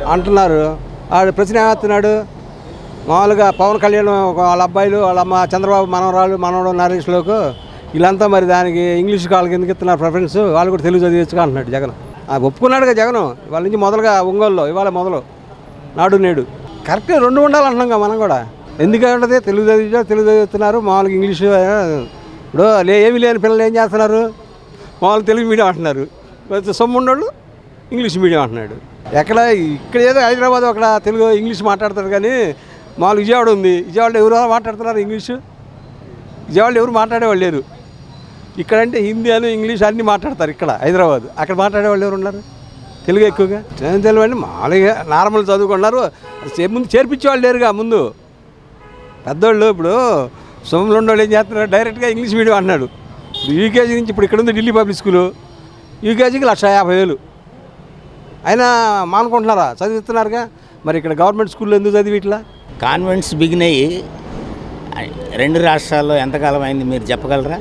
అంటున్నారు ఆడు ప్రశ్న ఏమవుతున్నాడు మామూలుగా పవన్ కళ్యాణ్ ఒక వాళ్ళ అబ్బాయిలు వాళ్ళ అమ్మ చంద్రబాబు మనవరాలు మనవడు నరేష్లోకి వీళ్ళంతా మరి దానికి ఇంగ్లీష్ వాళ్ళకి ఎందుకు ఇస్తున్నారు ప్రిఫరెన్స్ వాళ్ళు కూడా తెలుగు చదివచ్చు అంటున్నాడు జగన్ ఆ ఒప్పుకున్నాడుగా జగన్ వాళ్ళ నుంచి మొదలుగా ఒంగోలులో ఇవాళ మొదలు నాడు నేడు కరెక్ట్ రెండు ఉండాలంటున్నాం మనం కూడా ఎందుకంటే తెలుగు చదివించా తెలుగు చదువుతున్నారు మామూలుగా ఇంగ్లీష్ ఇప్పుడు లే ఏమీ లేని పిల్లలు ఏం చేస్తున్నారు మామూలు తెలుగు మీడియం అంటున్నారు కొంచెం సొమ్ము ఉన్నోళ్ళు ఇంగ్లీష్ మీడియం అంటున్నాడు ఎక్కడ ఇక్కడ ఏదో హైదరాబాద్ అక్కడ తెలుగు ఇంగ్లీష్ మాట్లాడతారు కానీ మామూలు విజయవాడ ఉంది విజయవాడలో ఎవరు మాట్లాడుతున్నారు ఇంగ్లీషు విజయవాడలో ఎవరు మాట్లాడేవాళ్ళు లేరు ఇక్కడంటే హిందీ అని ఇంగ్లీష్ అన్నీ మాట్లాడతారు ఇక్కడ హైదరాబాద్ అక్కడ మాట్లాడేవాళ్ళు ఎవరు ఉన్నారు తెలుగు ఎక్కువగా ఏం తెలుగు అండి మామూలుగా నార్మల్ చదువుకున్నారు చే- ముందు చేర్పించేవాళ్ళు లేరుగా ముందు పెద్దోళ్ళు ఇప్పుడు సొమ్ములు ఉన్నోళ్ళు ఏం చేస్తున్నారు డైరెక్ట్గా ఇంగ్లీష్ మీడియం అన్నాడు ఇప్పుడు యూకేజీ నుంచి ఇప్పుడు ఇక్కడ ఉంది ఢిల్లీ పబ్లిక్ స్కూలు యూకేజీకి లక్ష యాభై వేలు అయినా మానుకుంటున్నారా చదివిస్తున్నారుగా మరి ఇక్కడ గవర్నమెంట్ స్కూల్లో ఎందుకు చదివి ఇట్లా కాన్వెంట్స్ బిగిన్ అయ్యి రెండు రాష్ట్రాల్లో ఎంతకాలం అయింది మీరు చెప్పగలరా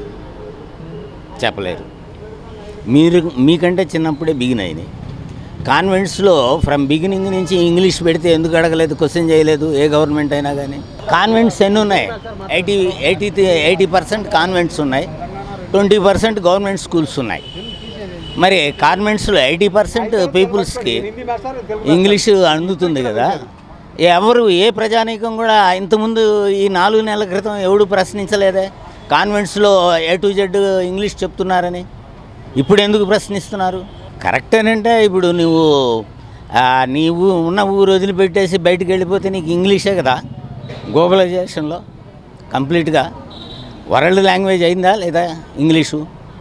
చెప్పలేరు మీరు మీకంటే చిన్నప్పుడే బిగిన్ అయినాయి కాన్వెంట్స్లో ఫ్రమ్ బిగినింగ్ నుంచి ఇంగ్లీష్ పెడితే ఎందుకు అడగలేదు క్వశ్చన్ చేయలేదు ఏ గవర్నమెంట్ అయినా కానీ కాన్వెంట్స్ ఎన్ని ఉన్నాయి eighty eighty eighty percent convents ఉన్నాయి ట్వంటీ పర్సెంట్ గవర్నమెంట్ స్కూల్స్ ఉన్నాయి మరి కాన్వెంట్స్లో ఎయిటీ పర్సెంట్ పీపుల్స్కి ఇంగ్లీషు అందుతుంది కదా ఎవరు ఏ ప్రజానీకం కూడా ఇంతకుముందు ఈ నాలుగు నెలల క్రితం ఎవడు ప్రశ్నించలేదే కాన్వెంట్స్లో ఏ టు జెడ్ ఇంగ్లీష్ చెప్తున్నారని ఇప్పుడు ఎందుకు ప్రశ్నిస్తున్నారు కరెక్టేనంటే ఇప్పుడు నువ్వు ఆ, నీవు ఉన్న ఊరు వదిలిపెట్టేసి బయటికి వెళ్ళిపోతే నీకు ఇంగ్లీషే కదా గ్లోబలైజేషన్లో కంప్లీట్గా వరల్డ్ లాంగ్వేజ్ అయిందా లేదా ఇంగ్లీషు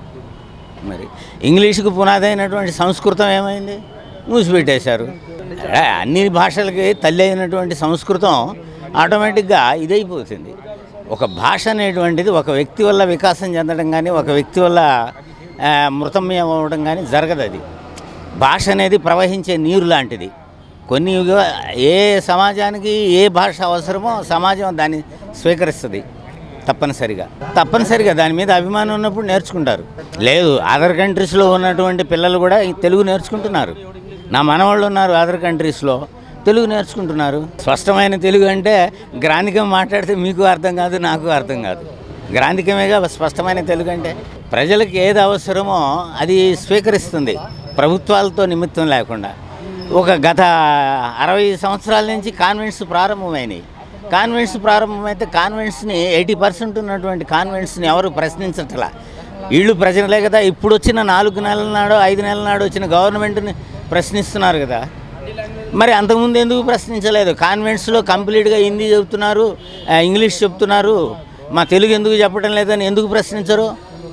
మరి ఇంగ్లీషుకు పునాది అయినటువంటి సంస్కృతం ఏమైంది మూసిపెట్టేశారు అదే అన్ని భాషలకి తల్లి అయినటువంటి సంస్కృతం ఆటోమేటిక్గా ఇదైపోతుంది ఒక భాష అనేటువంటిది ఒక వ్యక్తి వల్ల వికాసం చెందడం కానీ ఒక వ్యక్తి వల్ల ఆ, మృతమయం అవ్వడం కానీ జరగదు అది భాష అనేది ప్రవహించే నీరు లాంటిది కొన్ని యుగ- ఏ సమాజానికి ఏ భాష అవసరమో సమాజం దాన్ని స్వీకరిస్తుంది తప్పనిసరిగా తప్పనిసరిగా దాని మీద అభిమానం ఉన్నప్పుడు నేర్చుకుంటారు లేదు అదర్ కంట్రీస్లో ఉన్నటువంటి పిల్లలు కూడా ఈ తెలుగు నేర్చుకుంటున్నారు నా మనవాళ్ళు ఉన్నారు అదర్ కంట్రీస్లో తెలుగు నేర్చుకుంటున్నారు స్పష్టమైన తెలుగు అంటే గ్రాంధికం మాట్లాడితే మీకు అర్థం కాదు నాకు అర్థం కాదు గ్రాంధికమేగా స్పష్టమైన తెలుగు అంటే ప్రజలకు ఏది అవసరమో అది స్వీకరిస్తుంది ప్రభుత్వాలతో నిమిత్తం లేకుండా ఒక గత అరవై సంవత్సరాల నుంచి కాన్వెంట్స్ ప్రారంభమైనాయి కాన్వెంట్స్ ప్రారంభమైతే కాన్వెంట్స్ని ఎయిటీ పర్సెంట్ ఉన్నటువంటి కాన్వెంట్స్ని ఎవరు ప్రశ్నించట్లా వీళ్ళు ప్రజలే కదా ఇప్పుడు వచ్చిన నాలుగు నెలల నాడు ఐదు నెలల నాడు వచ్చిన గవర్నమెంట్ని ప్రశ్నిస్తున్నారు కదా మరి అంతకుముందు ఎందుకు ప్రశ్నించలేదు కాన్వెంట్స్లో కంప్లీట్గా హిందీ చెబుతున్నారు ఆ, ఇంగ్లీష్ చెప్తున్నారు మా తెలుగు ఎందుకు చెప్పడం లేదని ఎందుకు ప్రశ్నించరు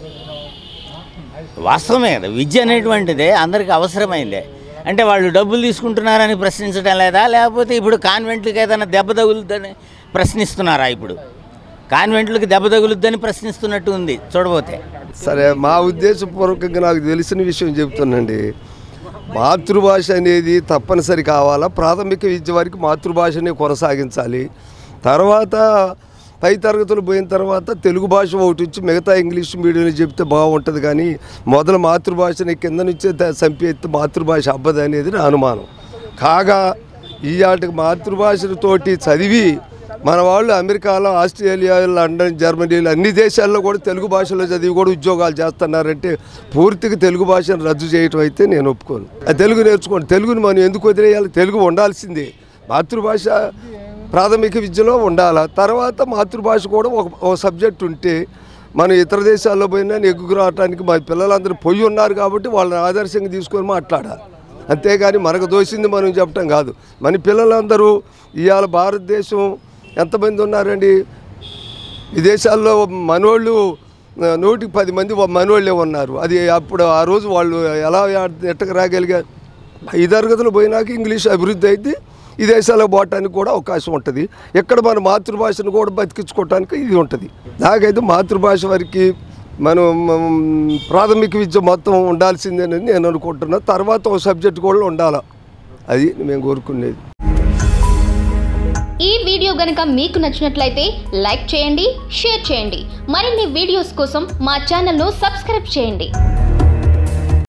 వాస్తవమే కదా విద్య అనేటువంటిదే అందరికీ అవసరమైందే అంటే వాళ్ళు డబ్బులు తీసుకుంటున్నారని ప్రశ్నించడం లేదా లేకపోతే ఇప్పుడు కాన్వెంట్లకి ఏదైనా దెబ్బ తగులుద్దని ప్రశ్నిస్తున్నారా ఇప్పుడు కాన్వెంట్లకి దెబ్బ తగులుద్దని ప్రశ్నిస్తున్నట్టు ఉంది చూడబోతే సరే మా ఉద్దేశపూర్వకంగా నాకు తెలిసిన విషయం చెప్తానండి మాతృభాష అనేది తప్పనిసరి కావాలా ప్రాథమిక విద్య వరకు మాతృభాషనే కొనసాగించాలి తర్వాత పై తరగతులు పోయిన తర్వాత తెలుగు భాష ఒకటి వచ్చి మిగతా ఇంగ్లీష్ మీడియంలో చెప్తే బాగుంటుంది కానీ మొదలు మాతృభాషని కింద నుంచే త- చంపేస్తే మాతృభాష అబ్బదు అనేది నా అనుమానం కాగా ఈ ఆటకి మాతృభాషతోటి చదివి మన వాళ్ళు అమెరికాలో ఆస్ట్రేలియా లండన్ జర్మనీలో అన్ని దేశాల్లో కూడా తెలుగు భాషలో చదివి కూడా ఉద్యోగాలు చేస్తున్నారంటే పూర్తిగా తెలుగు భాషను రద్దు చేయటం అయితే నేను ఒప్పుకోను ఆ తెలుగు నేర్చుకోండి తెలుగుని మనం ఎందుకు వదిలేయాలి తెలుగు ఉండాల్సిందే మాతృభాష ప్రాథమిక విద్యలో ఉండాలి తర్వాత మాతృభాష కూడా ఒక ఒక సబ్జెక్ట్ ఉంటే మనం ఇతర దేశాల్లో పోయినా నెగ్గుకు రావడానికి మా పిల్లలందరూ పొయ్యి ఉన్నారు కాబట్టి వాళ్ళని ఆదర్శంగా తీసుకొని మాట్లాడాలి అంతేగాని మనకు దోసింది మనం చెప్పటం కాదు మన పిల్లలందరూ ఇవాళ భారతదేశం ఎంతమంది ఉన్నారండి విదేశాల్లో మనోళ్ళు ఆ, నూటికి పది మంది మనోళ్ళే ఉన్నారు అది అప్పుడు ఆ రోజు వాళ్ళు ఎలా ఎట్టకు రాగలిగారు ఈ తరగతులు పోయినాక ఇంగ్లీష్ అభివృద్ధి అయితే ఈ దేశాలకు పోవటానికి కూడా అవకాశం ఉంటుంది ఇక్కడ మన మాతృభాషను కూడా బతికించుకోవటానికి ఇది ఉంటుంది నాకైతే మాతృభాష వరకు మనం మ్, ప్రాథమిక విద్య మొత్తం ఉండాల్సిందేనని నేను అనుకుంటున్నా తర్వాత ఒక సబ్జెక్ట్ కూడా ఉండాలి అది మేము కోరుకునేది ఈ వీడియో గనుక మీకు నచ్చినట్లయితే లైక్ చేయండి షేర్ చేయండి మరిన్ని వీడియోస్ కోసం మా ఛానల్ను సబ్స్క్రైబ్ చేయండి